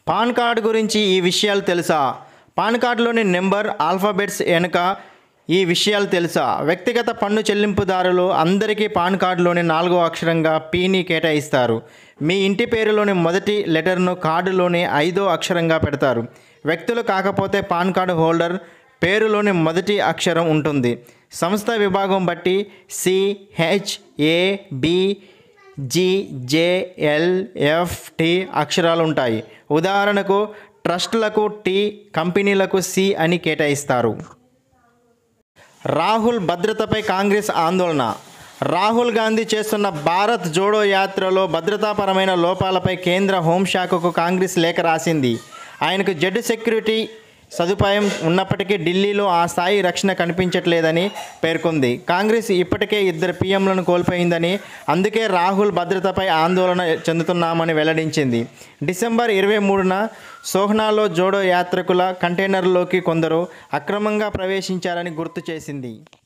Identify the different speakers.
Speaker 1: pan card గురించి ఈ విషయాలు తెలుసా పాన్ కార్డులోని నెంబర్ ఆల్ఫాబెట్స్ వెనుక ఈ విషయాలు తెలుసా వ్యక్తిగత పన్ను చెల్లింపుదారులు అందరికీ పాన్ కార్డులోని నాలుగో అక్షరంగా పీని కేటాయిస్తారు మీ ఇంటి పేరులోని మొదటి లెటర్ను కార్డులోని ఐదో అక్షరంగా పెడతారు వ్యక్తులు కాకపోతే పాన్ కార్డు హోల్డర్ పేరులోని మొదటి అక్షరం ఉంటుంది సంస్థ విభాగం బట్టి C H A B G J L F T అక్షరాలు ఉంటాయి ఉదాహరణకు ట్రస్టులకు టి కంపెనీలకు సి అని కేటాయిస్తారు రాహుల్ భద్రతపై కాంగ్రెస్ ఆందోళన రాహుల్ గాంధీ చేస్తున్న భారత్ జోడో యాత్రలో భద్రతాపరమైన లోపాలపై కేంద్ర హోంశాఖకు కాంగ్రెస్ లేఖ రాసింది ఆయనకు జెడ్ సెక్యూరిటీ సదుపాయం ఉన్నప్పటికీ ఢిల్లీలో ఆ స్థాయి రక్షణ కనిపించట్లేదని పేర్కొంది కాంగ్రెస్ ఇప్పటికే ఇద్దరు పీఎంలను కోల్పోయిందని అందుకే రాహుల్ భద్రతపై ఆందోళన చెందుతున్నామని వెల్లడించింది డిసెంబర్ ఇరవై మూడున సోహ్నాలో జోడో యాత్రికుల కంటైనర్లోకి కొందరు అక్రమంగా ప్రవేశించారని గుర్తు చేసింది